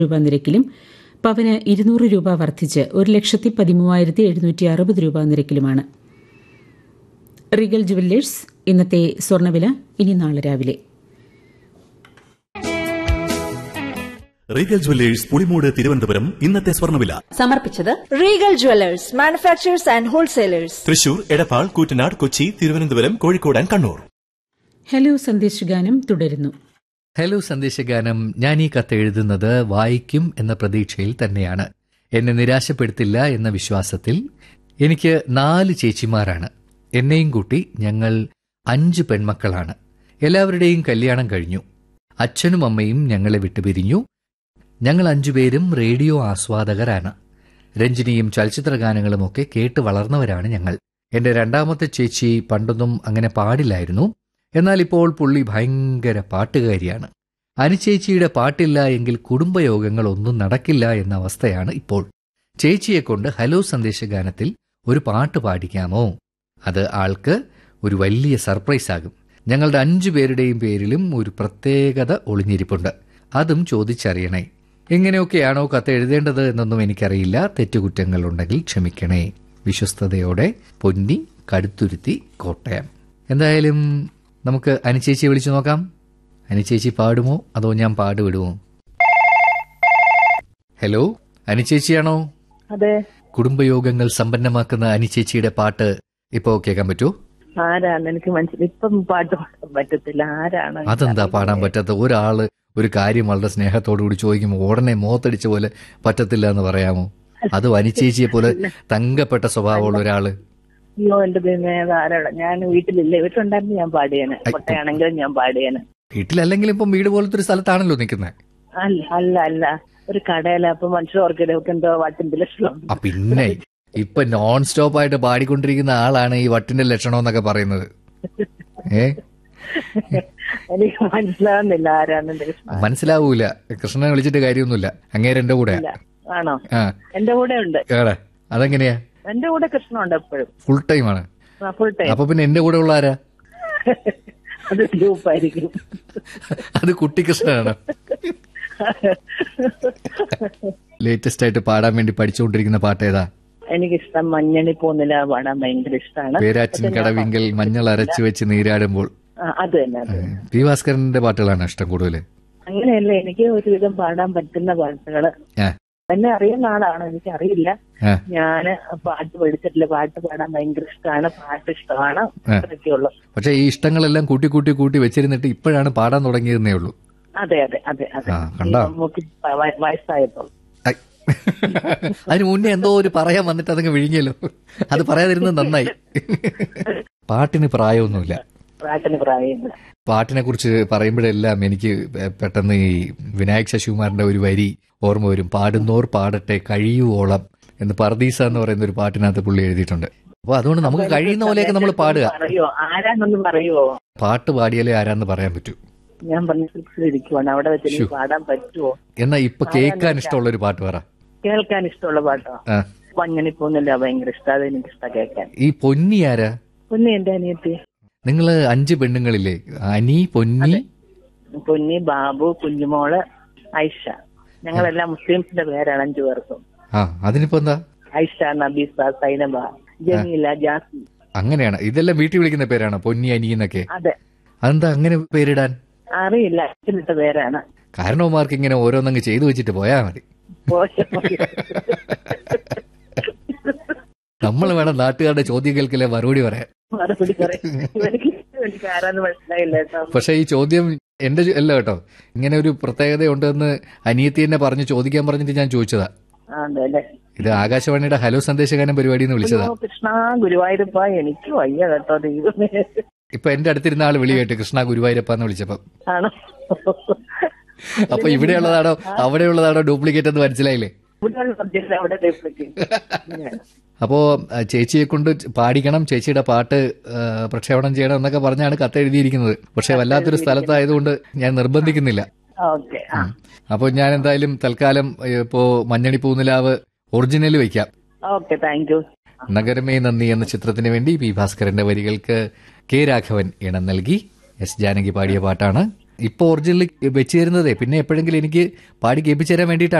രൂപ നിരക്കിലും പവന് ഇരുന്നൂറ് രൂപ വർദ്ധിച്ച് ഒരു ലക്ഷത്തി പതിമൂവായിരത്തി എഴുന്നൂറ്റി അറുപത് രൂപ നിരക്കിലുമാണ് റിഗൽ ജുവല്ലേഴ്സ് ഇന്നത്തെ സ്വർണ്ണവില ഇനി നാളെ രാവിലെ റീഗൽ ജുവല്ലേഴ്സ് പുളിമൂട് തിരുവനന്തപുരം ഇന്നത്തെ സ്വർണ്ണവില സമർപ്പിച്ചത് Regal Jewelers, manufacturers and wholesalers. Thrissur Edappal Koottanad Kochi Thiruvananthapuram Kozhikode and Kannur hello സന്ദേശഗാനം തുടരുന്നു ഹലോ സന്ദേശഗാനം ഞാൻ ഈ കത്ത് എഴുതുന്നത് വായിക്കും എന്ന പ്രതീക്ഷയിൽ തന്നെയാണ് എന്നെ നിരാശപ്പെടുത്തില്ല എന്ന വിശ്വാസത്തിൽ എനിക്ക് നാല് ചേച്ചിമാരാണ് എന്നെയും കൂട്ടി ഞങ്ങൾ അഞ്ച് പെൺമക്കളാണ് എല്ലാവരുടെയും കല്യാണം കഴിഞ്ഞു അച്ഛനും അമ്മയും ഞങ്ങളെ വിട്ടുപിരിഞ്ഞു ഞങ്ങൾ അഞ്ചുപേരും റേഡിയോ ആസ്വാദകരാണ് രഞ്ജിനിയും ചലച്ചിത്ര ഗാനങ്ങളുമൊക്കെ കേട്ട് വളർന്നവരാണ് ഞങ്ങൾ എന്റെ രണ്ടാമത്തെ ചേച്ചി പണ്ടൊന്നും അങ്ങനെ പാടില്ലായിരുന്നു എന്നാൽ ഇപ്പോൾ പുള്ളി ഭയങ്കര പാട്ടുകാരിയാണ് അനുചേച്ചിയുടെ പാട്ടില്ല എങ്കിൽ കുടുംബയോഗങ്ങൾ ഒന്നും നടക്കില്ല എന്ന അവസ്ഥയാണ് ഇപ്പോൾ ചേച്ചിയെ കൊണ്ട് ഹലോ സന്ദേശഗാനത്തിൽ ഒരു പാട്ട് പാടിക്കാമോ അത് ആൾക്ക് ഒരു വലിയ സർപ്രൈസ് ആകും ഞങ്ങളുടെ അഞ്ചു പേരുടെയും പേരിലും ഒരു പ്രത്യേകത ഒളിഞ്ഞിരിപ്പുണ്ട് അതും ചോദിച്ചറിയണേ എങ്ങനെയൊക്കെയാണോ കത്ത് എഴുതേണ്ടത് എന്നൊന്നും എനിക്കറിയില്ല തെറ്റുകുറ്റങ്ങൾ ഉണ്ടെങ്കിൽ ക്ഷമിക്കണേ വിശ്വസ്തയോടെ പൊന്നി കടുത്തുരുത്തി കോട്ടയം എന്തായാലും നമുക്ക് അനുചേച്ചിയെ വിളിച്ചു നോക്കാം അനുചേച്ചി പാടുമോ അതോ ഞാൻ പാടുവിടുമോ ഹലോ അനുചേച്ചിയാണോ അതെ കുടുംബയോഗങ്ങൾ സമ്പന്നമാക്കുന്ന അനുചേച്ചിയുടെ പാട്ട് ഇപ്പോ കേൾക്കാൻ പറ്റുമോ ആരാണ് എനിക്ക് മനസ്സിലായി ഇപ്പം പാട്ട് പാടാൻ പറ്റത്തില്ല ആരാണ് അതെന്താ പാടാൻ പറ്റാത്ത ഒരാള് ഒരു കാര്യം വളരെ സ്നേഹത്തോടു കൂടി ചോദിക്കുമ്പോൾ ഉടനെ മുഖത്തടിച്ച പോലെ പറ്റത്തില്ല എന്ന് പറയാമോ അത് വനിച്ചേച്ചിയെ പോലെ തങ്കപ്പെട്ട സ്വഭാവമുള്ള ഒരാള് അയ്യോ എന്റെ ദൈവമേ അത് ആരാണ് ഞാൻ വീട്ടിലില്ല വീട്ടിലുണ്ടായിരുന്നു ഞാൻ പാടിയേനെ കൊട്ടയാണെങ്കിലും ഞാൻ പാടിയേനെ വീട്ടിലല്ലെങ്കിലും ഇപ്പം വീട് പോലത്തെ ഒരു സ്ഥലത്താണല്ലോ നിൽക്കുന്നത് അല്ല അല്ല അല്ല ഒരു കടയില അപ്പൊ മനുഷ്യർ ഓർക്കിടയൊക്കെ എന്തോ വാട്ടിന്റെ ലക്ഷണം ആ പിന്നെ ഇപ്പൊ നോൺ സ്റ്റോപ്പ് ആയിട്ട് പാടിക്കൊണ്ടിരിക്കുന്ന ആളാണ് ഈ വട്ടിന്റെ ലക്ഷണം എന്നൊക്കെ പറയുന്നത് ഏ എനിക്ക് മനസ്സിലാവുന്നില്ല ആരാണ് എന്റെ ലക്ഷണം മനസ്സിലാവൂല കൃഷ്ണനെ വിളിച്ചിട്ട് കാര്യമൊന്നുമില്ല അങ്ങേര് എന്റെ കൂടെ ഇല്ല ആണോ ആ എന്റെ കൂടെ ഉണ്ട് ഏടെ അതെങ്ങനെയാ എന്റെ കൂടെ കൃഷ്ണ ഉണ്ട് എപ്പോഴും ഫുൾ ടൈം ആണ് ഫുൾ ടൈം അപ്പൊ പിന്നെ എന്റെ കൂടെ ഉള്ള ആരാ അത് ഗ്രൂപ്പായിരിക്കും അത് കുട്ടിക്കൃഷ്ണനാണ് ലേറ്റസ്റ്റ് ആയിട്ട് പാടാൻ വേണ്ടി പഠിച്ചുകൊണ്ടിരിക്കുന്ന പാട്ട് ഏതാ എനിക്കിഷ്ടം മഞ്ഞണി പോന്നില പാടാൻ ഭയങ്കര ഇഷ്ടമാണ് പേരാച്ചിൻ കടവിങ്കൽ മഞ്ഞൾ അരച്ചു വെച്ച് നീരാടുമ്പോൾ അത് തന്നെ അത് തന്നെ. പി ഭാസ്കരന്റെ പാട്ടുകളാണ് ഇഷ്ടം കൂടുതൽ അങ്ങനെയല്ല എനിക്ക് ഒരുവിധം പാടാൻ പറ്റുന്ന പാട്ടുകള് ആ എന്നെ അറിയുന്ന ആളാണ് എനിക്ക് അറിയില്ല ആ ഞാന് പാട്ട് പഠിച്ചിട്ടില്ല പാട്ട് പാടാൻ ഭയങ്കര ഇഷ്ടമാണ് പാട്ട് ഇഷ്ടമാണ് ആ. അത്രയൊക്കെയുള്ളൂ പക്ഷെ ഈ ഇഷ്ടങ്ങളെല്ലാം കൂട്ടി കൂട്ടി കൂട്ടി വെച്ചിരുന്നിട്ട് ഇപ്പോഴാണ് പാടാൻ തുടങ്ങിയതെന്നേ ഉള്ളൂ അതെ അതെ അതെ അതെ ആ, കണ്ടോ? ഈ മമ്മൂക്ക് വയ- വയസ്സായപ്പോൾ ഐ. അതിന് മുന്നേ എന്തോ ഒരു പറയാൻ വന്നിട്ട് അതങ്ങ് വിഴുങ്ങിയല്ലോ അത് പറയാതിരുന്നത് നന്നായി പാട്ടിന് പ്രായമൊന്നുമില്ല പാട്ടിന് പ്രായമില്ല പാട്ടിനെ കുറിച്ച് പറയുമ്പോഴെല്ലാം എനിക്ക് പെട്ടെന്ന് ഈ വിനായക് ശശികുമാറിന്റെ ഒരു വരി ഓർമ്മ വരും പാടുന്നോർ പാടട്ടെ കഴിയുവോളം എന്ന് പർദീസ എന്ന് പറയുന്ന ഒരു പാട്ടിനകത്ത് പുള്ളി എഴുതിയിട്ടുണ്ട് അപ്പൊ അതുകൊണ്ട് നമുക്ക് കഴിയുന്ന പോലെയൊക്കെ നമ്മൾ പാടുക പറയോ ആരാന്നൊന്ന് പറയുവോ പാട്ട് പാടിയാലേ ആരാന്ന് പറയാൻ പറ്റൂ ഞാൻ പറഞ്ഞ ഇരിക്കുവാണ് അവിടെ വെച്ച് എനിക്ക് പാടാൻ പറ്റുമോ എന്നാ ഇപ്പൊ കേൾക്കാൻ ഇഷ്ടമുള്ള ഒരു പാട്ട് പറ കേൾക്കാൻ ഇഷ്ടമുള്ള പാട്ടോ ആ. മഞ്ഞണി പോകുന്നില്ല ഭയങ്കര ഇഷ്ടം അത് എനിക്ക് ഇഷ്ടം കേൾക്കാൻ ഈ പൊന്നി ആരാ പൊന്നി എന്റെ അനിയത്തി നിങ്ങള് അഞ്ച് പെണ്ണുങ്ങളില്ലേ അനി പൊന്നി പൊന്നി ബാബു കുഞ്ഞുമോള് ഐഷ ഞങ്ങളെല്ലാം മുസ്ലിംസിന്റെ പേരാണ് അഞ്ചു പേർക്കും ആ അതിനിപ്പോ എന്താ ഐഷ നബീസ സൈനബ ജമീല ജാസ്മി അങ്ങനെയാണ് ഇതെല്ലാം വീട്ടിൽ വിളിക്കുന്ന പേരാണ് പൊന്നി അനി എന്നൊക്കെ അതെ അതെന്താ അങ്ങനെ പേരിടാൻ അറിയില്ല അച്ഛനിട്ട പേരാണ് കാരണവന്മാർക്ക് ഇങ്ങനെ ഓരോന്നങ്ങ് ചെയ്തു വെച്ചിട്ട് പോയാ മതി പോയ പോയ. നമ്മൾ വേണം നാട്ടുകാരുടെ ചോദ്യം കേൾക്കലേ മറുപടി പറയാൻ മറുപടി പറയും എനിക്ക് എനിക്ക് ആരാന്ന് മനസ്സിലായില്ല കേട്ടോ പക്ഷെ ഈ ചോദ്യം എന്റെ ചോ- അല്ല കേട്ടോ ഇങ്ങനെ ഒരു പ്രത്യേകതയുണ്ടെന്ന് അനിയത്തി എന്നെ പറഞ്ഞു ചോദിക്കാൻ പറഞ്ഞിട്ട് ഞാൻ ചോദിച്ചതാ ആ, അതെ അല്ലേ ഇത് ആകാശവാണിയുടെ ഹലോ സന്ദേശകാരൻ പരിപാടി എന്ന് വിളിച്ചതാ അയ്യോ, കൃഷ്ണ ഗുരുവായൂരപ്പ എനിക്ക് വയ്യ കേട്ടോ ദൈവമേ ഇപ്പൊ എന്റെ അടുത്തിരുന്ന ആള് വിളി കേട്ട് കൃഷ്ണ ഗുരുവായൂരപ്പ എന്ന് വിളിച്ചപ്പോ ആണോ അപ്പൊ ഇവിടെയുള്ളതാണോ അവിടെയുള്ളതാണോ ഡ്യൂപ്ലിക്കേറ്റ് എന്ന് മനസ്സിലായില്ലേ ഇവിടെയുള്ള സബ്ജക്ട് അവിടെ ഡ്യൂപ്ലിക്കേറ്റ് അപ്പോ ആ, ചേച്ചിയെ കൊണ്ട് പാടിക്കണം ചേച്ചിയുടെ പാട്ട് ആ, പ്രക്ഷേപണം ചെയ്യണം എന്നൊക്കെ പറഞ്ഞാണ് കത്ത് എഴുതിയിരിക്കുന്നത് പക്ഷെ വല്ലാത്തൊരു സ്ഥലത്തായതുകൊണ്ട് ഞാൻ നിർബന്ധിക്കുന്നില്ല ഓക്കെ ആ അപ്പോൾ ഞാൻ എന്തായാലും തൽക്കാലം ഏ, ഇപ്പോ മഞ്ഞണി പൂനിലാവ് ഒറിജിനൽ വയ്ക്കാം okay thank you Nagarame Nandi എന്ന ചിത്രത്തിന് വേണ്ടി പി ഭാസ്കരന്റെ വരികൾക്ക് കെ രാഘവൻ ഇണം നൽകി എസ് ജാനകി പാടിയ പാട്ടാണ് ഇപ്പൊ ഒറിജിനൽ വെച്ച് തരുന്നതേ പിന്നെ എപ്പോഴെങ്കിലും എനിക്ക് പാടി കേൾപ്പിച്ചു തരാൻ വേണ്ടിയിട്ടാണ്